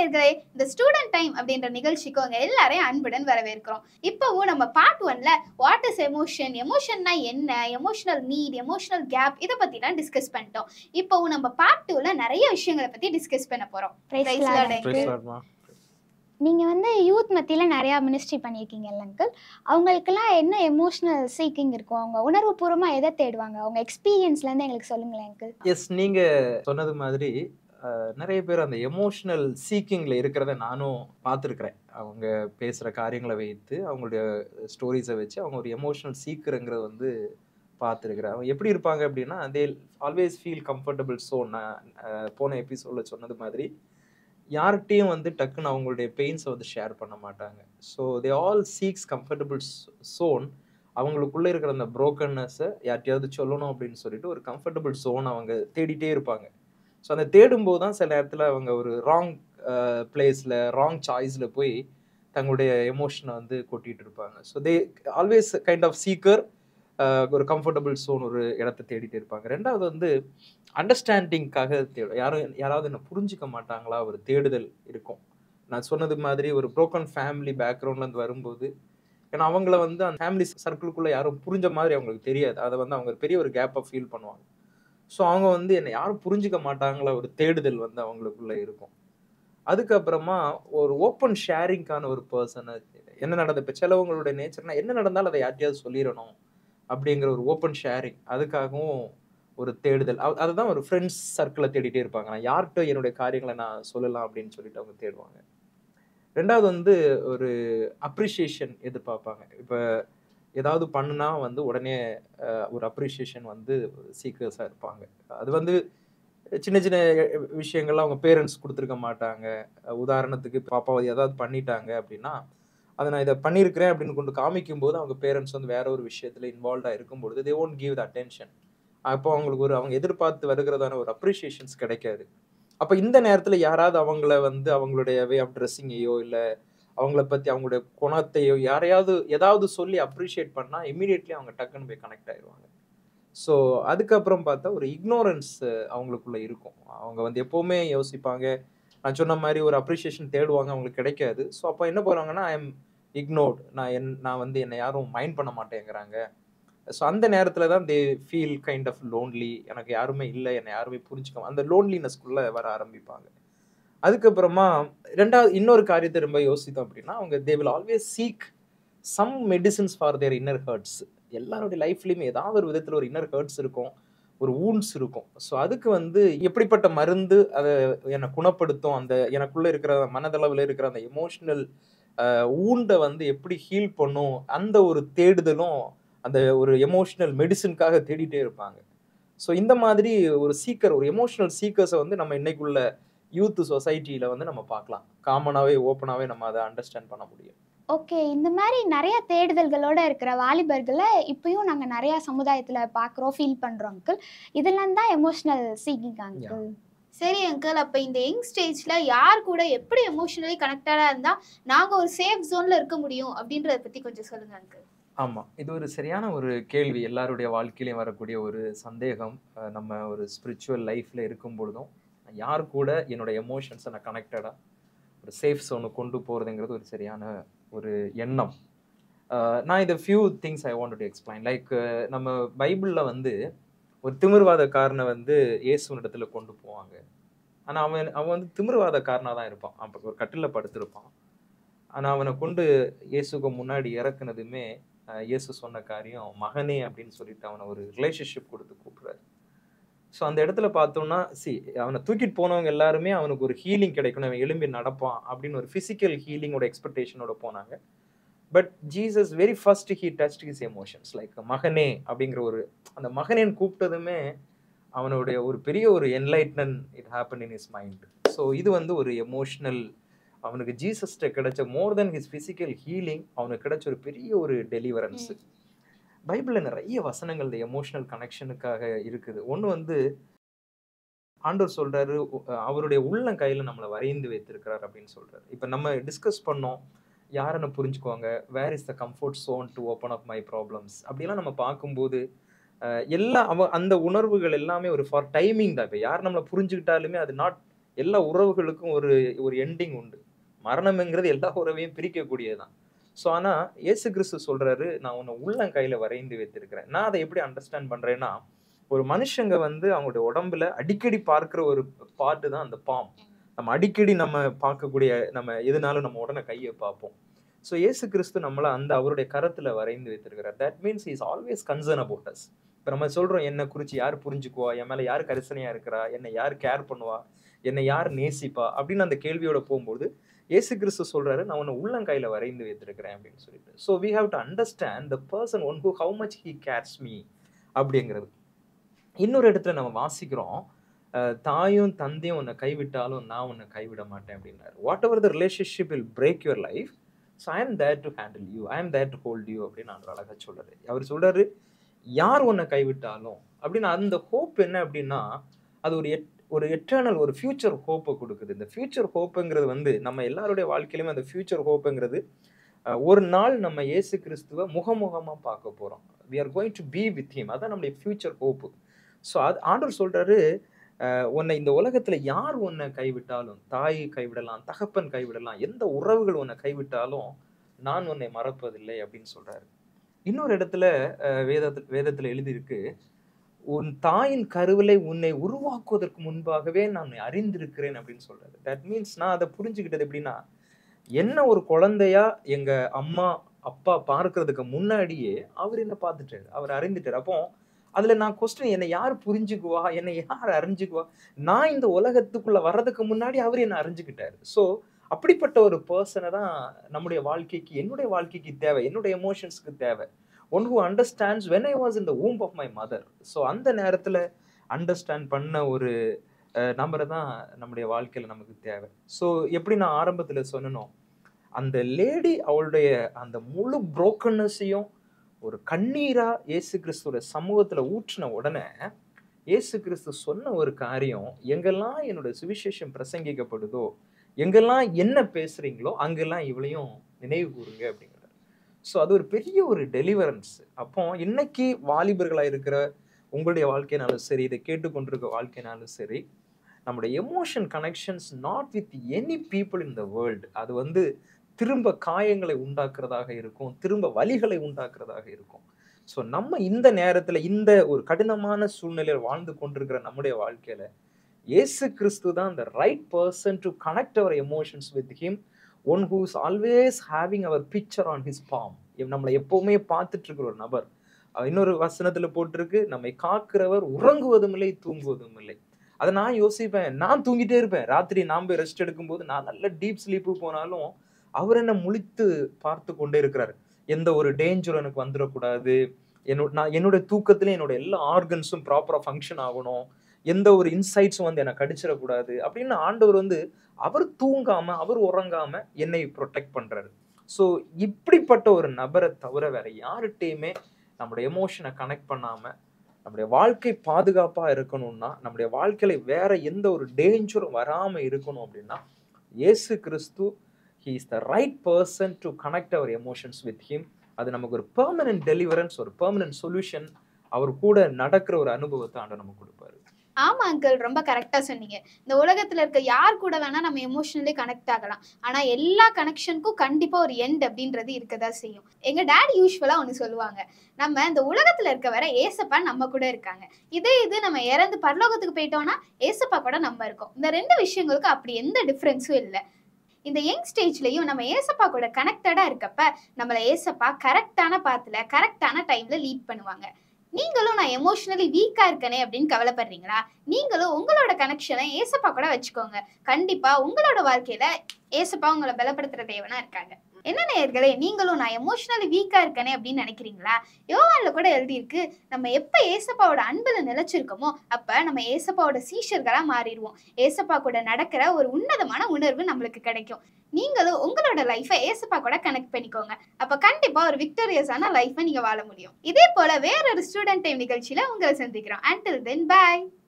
நேயர்களே இந்த student time அப்படின்ற நிகழ்ச்சிக்கு உங்க எல்லாரையும் அன்புடன் வரவேற்கிறோம் இப்போவும் நம்ம பார்ட் ஒன்ல வாட் இஸ் எமோஷன் எமோஷன்னா என்ன எமோஷனல் நீட் எமோஷனல் கேப் இதை பத்திலாம் டிஸ்கஸ் பண்ணிட்டோம் இப்போவும் நம்ம பார்ட் டூல நிறைய விஷயங்களை பத்தி டிஸ்கஸ் பண்ண போறோம் Praise Praise Lord, Lord, uncle. uncle. பேசலாமா நீங்க வந்து யூத் மத்தியில நிறைய மினிஸ்ட்ரி பண்ணியிருக்கீங்கல்ல அங்கிள் அவங்களுக்கெல்லாம் என்ன எமோஷனல் சீக்கிங் இருக்கும் அவங்க உணர்வு பூர்வமா எதை தேடுவாங்க அவங்க எக்ஸ்பீரியன்ஸ்ல இருந்து எங்களுக்கு சொல்லுங்களேன் அங்கிள் எஸ் நீங்க சொன்னது மாதிரி அஹ், நிறைய பேர் அந்த எமோஷனல் சீக்கிங்ல இருக்கிறத நானும் பார்த்துருக்குறேன் அவங்க பேசுற காரியங்களை வைத்து அவங்களுடைய ஸ்டோரிஸை வச்சு அவங்க ஒரு எமோஷனல் சீக்கருங்கிறத வந்து பார்த்துருக்குறேன் அவங்க எப்படி இருப்பாங்க அப்படின்னா they always feel comfortable so நான் அஹ், போன எபிசோடில் சொன்னது மாதிரி யார்கிட்டையும் வந்து டக்குன்னு அவங்களுடைய பெயின்ஸை வந்து ஷேர் பண்ண மாட்டாங்க so they all seeks comfortable zone அவங்களுக்குள்ள இருக்கிற அந்த ப்ரோக்கன்னஸை யார்ட்டையாவது சொல்லணும் அப்படின்னு சொல்லிட்டு ஒரு கம்ஃபர்டபுள் ஜோன் அவங்க தேடிட்டே இருப்பாங்க ஸோ அந்த தேடும்போது தான் சில நேரத்தில் அவங்க ஒரு ராங் பிளேஸில் ராங் சாய்ஸில் போய் தங்களுடைய எமோஷனை வந்து கொட்டிட்டு இருப்பாங்க so they always kind of seek a ஒரு கம்ஃபர்டபுள் சோன் ஒரு இடத்த தேடிட்டு இருப்பாங்க ரெண்டாவது வந்து அண்டர்ஸ்டாண்டிங்காக தேடும் யாரும் யாராவது என்ன புரிஞ்சுக்க மாட்டாங்களா ஒரு தேடுதல் இருக்கும் நான் சொன்னது மாதிரி ஒரு ப்ரோக்கன் ஃபேமிலி பேக்ரவுண்ட்லேருந்து வரும்போது ஏன்னா அவங்கள வந்து அந்த ஃபேமிலி சர்க்கிளுக்குள்ளே யாரும் புரிஞ்ச மாதிரி அவங்களுக்கு தெரியாது அதை வந்து அவங்க பெரிய ஒரு கேப்பை ஃபீல் பண்ணுவாங்க ஸோ அவங்க வந்து என்னை யாரும் புரிஞ்சுக்க மாட்டாங்களா ஒரு தேடுதல் வந்து அவங்களுக்குள்ள இருக்கும் அதுக்கப்புறமா ஒரு ஓப்பன் ஷேரிங்கான ஒரு பர்சனை என்ன நடந்த இப்போ சிலவங்களுடைய நேச்சர்னா என்ன நடந்தாலும் அதை யார்ட்டையாவது சொல்லிடணும் அப்படிங்கிற ஒரு ஓப்பன் ஷேரிங் அதுக்காகவும் ஒரு தேடுதல் அது- அதுதான் ஒரு ஃப்ரெண்ட்ஸ் சர்க்கிளை தேடிட்டே இருப்பாங்க நான் யார்கிட்ட என்னுடைய காரியங்களை நான் சொல்லலாம் அப்படின்னு சொல்லிட்டு அவங்க தேடுவாங்க ரெண்டாவது வந்து ஒரு அப்ரிஷியேஷன் எதிர்பார்ப்பாங்க இப்போ ஏதாவது பண்ணுனா வந்து உடனே அஹ், ஒரு அப்ரிஷியேஷன் வந்து சீக்கிரஸாக இருப்பாங்க அது வந்து சின்ன சின்ன விஷயங்கள்லாம் அவங்க பேரண்ட்ஸ் கொடுத்துருக்க மாட்டாங்க அஹ், உதாரணத்துக்கு பாப்பா ஏதாவது பண்ணிட்டாங்க அப்படின்னா அதை நான் இதை பண்ணியிருக்கிறேன் அப்படின்னு கொண்டு காமிக்கும் போது அவங்க பேரண்ட்ஸ் வந்து வேற ஒரு விஷயத்துல இன்வால்வ்டாக இருக்கும்பொழுது they won't give the attention அப்போ அவங்களுக்கு ஒரு அவங்க எதிர்பார்த்து வருகிறதான ஒரு அப்ரிஷியேஷன்ஸ் கிடைக்காது அப்போ இந்த நேரத்தில் யாராவது அவங்கள வந்து அவங்களுடைய வே ஆஃப் ட்ரெஸ்ஸிங்கையோ இல்லை அவங்கள பற்றி அவங்களுடைய குணத்தையோ யாரையாவது ஏதாவது சொல்லி அப்ரிஷியேட் பண்ணால் இமீடியட்லி அவங்க டக்குன்னு போய் கனெக்ட் ஆயிடுவாங்க ஸோ அதுக்கப்புறம் பார்த்தா ஒரு இக்னோரன்ஸ் அவங்களுக்குள்ள இருக்கும் அவங்க வந்து எப்போவுமே யோசிப்பாங்க நான் சொன்ன மாதிரி ஒரு அப்ரிஷியேஷன் தேடுவாங்க அவங்களுக்கு கிடைக்காது ஸோ அப்போ என்ன பண்ணுவாங்கன்னா ஐ எம் இக்னோர்ட் நான் என் நான் வந்து என்னை யாரும் மைண்ட் பண்ண மாட்டேங்கிறாங்க ஸோ அந்த நேரத்தில் தான் they feel kind of lonely எனக்கு யாருமே இல்லை என்னை யாருமே புரிஞ்சுக்க அந்த லோன்லினஸ்குள்ளே வர ஆரம்பிப்பாங்க அதுக்கப்புறமா ரெண்டாவது இன்னொரு காரியத்தை ரொம்ப யோசித்தோம் அப்படின்னா அவங்க they will always seek some medicines for their inner hurts எல்லாருடைய லைஃப்லையுமே ஏதாவது ஒரு விதத்தில் ஒரு இன்னர் ஹர்ட்ஸ் இருக்கும் ஒரு ஊன்ஸ் இருக்கும் ஸோ அதுக்கு வந்து எப்படிப்பட்ட மருந்து அதை என்னை குணப்படுத்தும் அந்த எனக்குள்ளே இருக்கிற மனதளவில் இருக்கிற அந்த எமோஷ்னல் ஊண்டை வந்து எப்படி ஹீல் பண்ணும் அந்த ஒரு தேடுதலும் அந்த ஒரு எமோஷ்னல் மெடிசின்காக தேடிட்டே இருப்பாங்க ஸோ இந்த மாதிரி ஒரு சீக்கர் ஒரு எமோஷனல் சீக்கர்ஸை வந்து நம்ம இன்னைக்குள்ள யூத் சொசைட்டியில் வந்து நம்ம பார்க்கலாம் காமனாகவே ஓப்பனாகவே நம்ம அதை அண்டர்ஸ்டாண்ட் பண்ண முடியும் ஓகே இந்த மாதிரி நிறைய தேடுதல்களோட இருக்கிற வாலிபர்களை இப்பயும் நாங்க நிறைய சமுதாயத்துல பாக்குறோம் ஃபீல் பண்றோம் அங்கிள் இதெல்லாம் தான் எமோஷனல் சீக்கிங் அங்கிள் சரி அங்கிள் அப்ப இந்த யங் ஸ்டேஜ்ல யார் கூட எப்படி எமோஷனலி கனெக்டடா இருந்தா நாங்க ஒரு சேஃப் ஜோன்ல இருக்க முடியும் அப்படின்றத பத்தி கொஞ்சம் சொல்லுங்க அங்கிள் ஆமாம் இது ஒரு சரியான ஒரு கேள்வி எல்லாருடைய வாழ்க்கையிலையும் வரக்கூடிய ஒரு சந்தேகம் அஹ் நம்ம ஒரு ஸ்பிரிச்சுவல் லைஃப்பில் இருக்கும் பொழுதும் யார் கூட என்னோட எமோஷன்ஸை நான் கனெக்டடாக ஒரு சேஃப் ஜோனு கொண்டு போகிறதுங்கிறது ஒரு சரியான ஒரு எண்ணம் அஹ் நான் இதை few things I want to explain like நம்ம பைபிளில் வந்து ஒரு திமிர்வாதக்காரனை வந்து இயேசுனிடத்துல கொண்டு போவாங்க ஆனால் அவன் அவன் வந்து திமிர்வாதக்காரனாக தான் இருப்பான் அப்போ ஒரு கட்டிலில் படுத்திருப்பான் ஆனால் அவனை கொண்டு இயேசுக்கு முன்னாடி இறக்குனதுமே அஹ் இயேசு சொன்ன காரியம் மகனே அப்படின்னு சொல்லிட்டு அவனை ஒரு ரிலேஷன்ஷிப் கொடுத்து கூப்பிடுறாரு ஸோ அந்த இடத்துல பார்த்தோம்னா சி அவனை தூக்கிட்டு போனவங்க எல்லாருமே அவனுக்கு ஒரு ஹீலிங் கிடைக்கணும் அவன் எலும்பி நடப்பான் அப்படின்னு ஒரு ஃபிசிக்கல் ஹீலிங்கோட எக்ஸ்பெக்டேஷனோட போனாங்க but Jesus very first he touch his emotions like மகனே அப்படிங்கிற ஒரு அந்த மகனேன்னு கூப்பிட்டதுமே அவனுடைய ஒரு பெரிய ஒரு enlightenment it happen in his mind so இது வந்து ஒரு எமோஷ்னல் அவனுக்கு ஜீசஸ்ட கிடைச்ச more then his physical healing அவனுக்கு கிடைச்ச ஒரு பெரிய ஒரு டெலிவரன்ஸ் பைபிளில் நிறைய வசனங்கள் இந்த எமோஷனல் கனெக்ஷனுக்காக இருக்குது ஒன்று வந்து ஆண்டவர் சொல்றாரு உ- அவருடைய உள்ளம் கையில் நம்மளை வரைந்து வைத்திருக்கிறார் அப்படின்னு சொல்றாரு இப்போ நம்ம டிஸ்கஸ் பண்ணோம் யாருன்னு புரிஞ்சுக்குவாங்க where is the comfort zone to open up my problems அப்படிலாம் நம்ம பார்க்கும்போது அஹ், எல்லா அவ அந்த உணர்வுகள் எல்லாமே ஒரு ஃபார் டைமிங் தான் இப்போ யார் நம்மளை புரிஞ்சுக்கிட்டாலுமே அது நாட் எல்லா உறவுகளுக்கும் ஒரு ஒரு எண்டிங் உண்டு மரணம்ங்கிறது எல்லா உறவையும் பிரிக்கக்கூடியதுதான் ஸோ ஆனால் இயேசு கிறிஸ்து சொல்றாரு நான் உன்னை உள்ளங்கையில வரைந்து வைத்திருக்கிறேன் நான் அதை எப்படி அண்டர்ஸ்டாண்ட் பண்றேன்னா ஒரு மனுஷங்க வந்து அவங்களுடைய உடம்புல அடிக்கடி பார்க்கிற ஒரு பார்ட்டு தான் அந்த பாம் நம்ம அடிக்கடி நம்ம பார்க்கக்கூடிய நம்ம எதுனாலும் நம்ம உடனே கையை பார்ப்போம் ஸோ இயேசு கிறிஸ்து நம்மளை அந்த அவருடைய கரத்துல வரைந்து வைத்திருக்கிறார் that means is always concern about us இப்போ நம்ம சொல்றோம் என்னை குறித்து யார் புரிஞ்சுக்குவா என் மேலே யார் கரிசனையா இருக்கிறா என்னை யார் கேர் பண்ணுவா என்னை யார் நேசிப்பா அப்படின்னு அந்த கேள்வியோட போகும்போது இயேசு கிறிஸ்து சொல்றாரு நான் உன்னை உள்ளங்கையில வரைந்து வைத்திருக்கிறேன் அப்படின்னு சொல்லிட்டு so we have to understand the person one who how much he cares me அப்படிங்கிறது இன்னொரு இடத்துல நம்ம வாசிக்கிறோம் அஹ், தாயும் தந்தையும் உன்னை கைவிட்டாலும் நான் உன்னை கைவிட மாட்டேன் அப்படின்னாரு whatever the relationship will break your life so I am there to handle you I am there to hold you அப்படின்னு நான் அழகாக சொல்றாரு அவர் சொல்றாரு யார் உன்னை கைவிட்டாலும் அப்படின்னு அந்த ஹோப் என்ன அப்படின்னா அது ஒரு எட் ஒரு எட்டர்னல் ஒரு ஃபியூச்சர் ஹோப்பை கொடுக்குது இந்த ஃபியூச்சர் ஹோப்புங்கிறது வந்து நம்ம எல்லாருடைய வாழ்க்கையிலுமே அந்த ஃபியூச்சர் ஹோப்புங்கிறது அஹ், ஒரு நாள் நம்ம இயேசு கிறிஸ்துவ முகமுகமாக பார்க்க போகிறோம் we are going to be with him அதான் நம்முடைய ஃபியூச்சர் ஹோப்பு ஸோ அது ஆண்டவர் சொல்றாரு அஹ், உன்னை இந்த உலகத்துல யார் உன்னை கைவிட்டாலும் தாய் கைவிடலாம் தகப்பன் கைவிடலாம் எந்த உறவுகள் உன்னை கைவிட்டாலும் நான் உன்னை மறப்பதில்லை அப்படின்னு சொல்றாரு இன்னொரு இடத்துல அஹ், வேதத்தில் வேதத்துல எழுதியிருக்கு உன் தாயின் கருவிலை உன்னை உருவாக்குவதற்கு முன்பாகவே நான் உன்னை அறிந்திருக்கிறேன் அப்படின்னு சொல்றாரு தட் மீன்ஸ் நான் அதை புரிஞ்சுக்கிட்டது எப்படின்னா என்ன ஒரு குழந்தையா எங்க அம்மா அப்பா பார்க்கறதுக்கு முன்னாடியே அவர் என்ன பார்த்துட்டாரு அவர் அறிந்துட்டார் அப்போ அதுல நான் கொஸ்டின் என்னை யார் புரிஞ்சுக்குவா என்னை யார் அறிஞ்சுக்குவா நான் இந்த உலகத்துக்குள்ள வர்றதுக்கு முன்னாடி அவர் என்னை அறிஞ்சுக்கிட்டாரு ஸோ அப்படிப்பட்ட ஒரு பர்சனை தான் நம்முடைய வாழ்க்கைக்கு என்னுடைய வாழ்க்கைக்கு தேவை என்னுடைய எமோஷன்ஸ்க்கு தேவை one who understands when I was in the womb of my mother so அந்த நேரத்தில் அண்டர்ஸ்டாண்ட் பண்ண ஒரு நம்பரை தான் நம்முடைய வாழ்க்கையில் நமக்கு தேவை ஸோ எப்படி நான் ஆரம்பத்தில் சொன்னனோ அந்த லேடி அவளுடைய அந்த முழு புரோக்கன்னஸையும் ஒரு கண்ணீரா இயேசு கிறிஸ்துவோட சமூகத்துல ஊற்றின உடனே இயேசு கிறிஸ்து சொன்ன ஒரு காரியம் எங்கெல்லாம் என்னோட சுவிசேஷம் பிரசங்கிக்கப்படுதோ எங்கெல்லாம் என்ன பேசுறீங்களோ அங்கெல்லாம் இவளையும் நினைவு கூறுங்க அப்படிங்கிறார் ஸோ அது ஒரு பெரிய ஒரு டெலிவரன்ஸ் அப்போ இன்னைக்கு வாலிபர்களாக இருக்கிற உங்களுடைய வாழ்க்கைனாலும் சரி இதை கேட்டுக்கொண்டிருக்க வாழ்க்கைனாலும் சரி நம்முடைய emotion connections not with any people in the world அது வந்து திரும்ப காயங்களை உண்டாக்குறதாக இருக்கும் திரும்ப வலிகளை உண்டாக்குறதாக இருக்கும் ஸோ நம்ம இந்த நேரத்தில் இந்த ஒரு கடினமான சூழ்நிலையில் வாழ்ந்து கொண்டிருக்கிற நம்முடைய வாழ்க்கையில இயேசு கிறிஸ்து தான் the right person to connect our emotions with him one who's always having our picture on his palm நம்மளை எப்பவுமே பார்த்துட்டு இருக்கிற ஒரு நபர் அஹ் இன்னொரு வசனத்துல போட்டிருக்கு நம்மை காக்கிறவர் உறங்குவதும் இல்லை தூங்குவதும் இல்லை அதை நான் யோசிப்பேன் நான் தூங்கிட்டே இருப்பேன் ராத்திரி நான் போய் ரெஸ்ட் எடுக்கும்போது நான் நல்ல டீப் ஸ்லீப்பு போனாலும் அவர் என்ன முழித்து பார்த்து கொண்டே இருக்கிறார் எந்த ஒரு டேஞ்சரும் எனக்கு வந்துடக்கூடாது என்னோட நான் என்னோட தூக்கத்துல என்னோட எல்லா ஆர்கன்ஸும் ப்ராப்பரா ஃபங்க்ஷன் ஆகணும் எந்த ஒரு இன்சைட்ஸும் வந்து எனக்கு அடிச்சிடக்கூடாது அப்படின்னு ஆண்டவர் வந்து அவர் தூங்காம அவர் உறங்காம என்னை ப்ரொடெக்ட் பண்றாரு ஸோ இப்படிப்பட்ட ஒரு நபரை தவிர வேற யார்கிட்டயுமே நம்முடைய எமோஷனை கனெக்ட் பண்ணாம நம்முடைய வாழ்க்கை பாதுகாப்பா இருக்கணும்னா நம்முடைய வாழ்க்கையில வேற எந்த ஒரு டேஞ்சரும் வராம இருக்கணும் அப்படின்னா இயேசு கிறிஸ்து he is the right person to connect our emotions with him அது நமக்கு ஒரு பெர்மனன்ட் டெலிவரன்ஸ் ஒரு பெர்மனன்ட் சொல்யூஷன் அவர் கூட நடக்கிற ஒரு அனுபவத்தை ஆண்டு நமக்கு கொடுப்பாரு ஆமா அங்கிள் ரொம்ப கரெக்டா சொன்னீங்க இந்த உலகத்துல இருக்க யார் கூட வேணா நம்ம எமோஷனலி கனெக்ட் ஆகலாம் ஆனா எல்லா கனெக்ஷனுக்கும் கண்டிப்பா ஒரு எண்ட் அப்படின்றது இருக்கதா செய்யும் எங்க டேடி யூஸ்வலா ஒன்று சொல்லுவாங்க நம்ம இந்த உலகத்துல இருக்க வர ஏசப்பா நம்ம கூட இருக்காங்க இதே இது நம்ம இறந்து பரலோகத்துக்கு போயிட்டோம்னா ஏசப்பா கூட நம்ம இருக்கோம் இந்த ரெண்டு விஷயங்களுக்கும் அப்படி எந்த டிஃப்ரென்ஸும் இல்லை இந்த யங் ஸ்டேஜ்லயும் நம்ம ஏசப்பா கூட கனெக்டடா இருக்கப்ப நம்மள ஏசப்பா கரெக்டான பாத்துல கரெக்டான டைம்ல லீட் பண்ணுவாங்க நீங்களும் நான் எமோஷனலி வீக்கா இருக்கனே அப்படின்னு கவலைப்படுறீங்களா நீங்களும் உங்களோட கனெக்ஷனை ஏசப்பா கூட வச்சுக்கோங்க கண்டிப்பா உங்களோட வாழ்க்கையில ஏசப்பா உங்களை பலப்படுத்துற தேவனா இருக்காங்க என்ன நேயர்களே நீங்களும் நான் எமோஷனலி வீக்கா இருக்கனே அப்படின்னு நினைக்கிறீங்களா யோவான்ல கூட எழுதியிருக்கு நம்ம எப்ப ஏசப்பாவோட அன்புல நிலைச்சிருக்கோமோ அப்ப நம்ம ஏசப்பாவோட சீஷர்களா மாறிடுவோம் ஏசப்பா கூட நடக்கிற ஒரு உன்னதமான உணர்வு நம்மளுக்கு கிடைக்கும் நீங்களும் உங்களோட லைஃபை ஏசப்பா கூட கனெக்ட் பண்ணிக்கோங்க அப்ப கண்டிப்பா ஒரு விக்டோரியஸான லைஃபை நீங்க வாழ முடியும் இதே போல வேறொரு ஸ்டூடெண்ட் டைம் நிகழ்ச்சியில உங்களை சந்திக்கிறோம் அண்டில் தென் பாய்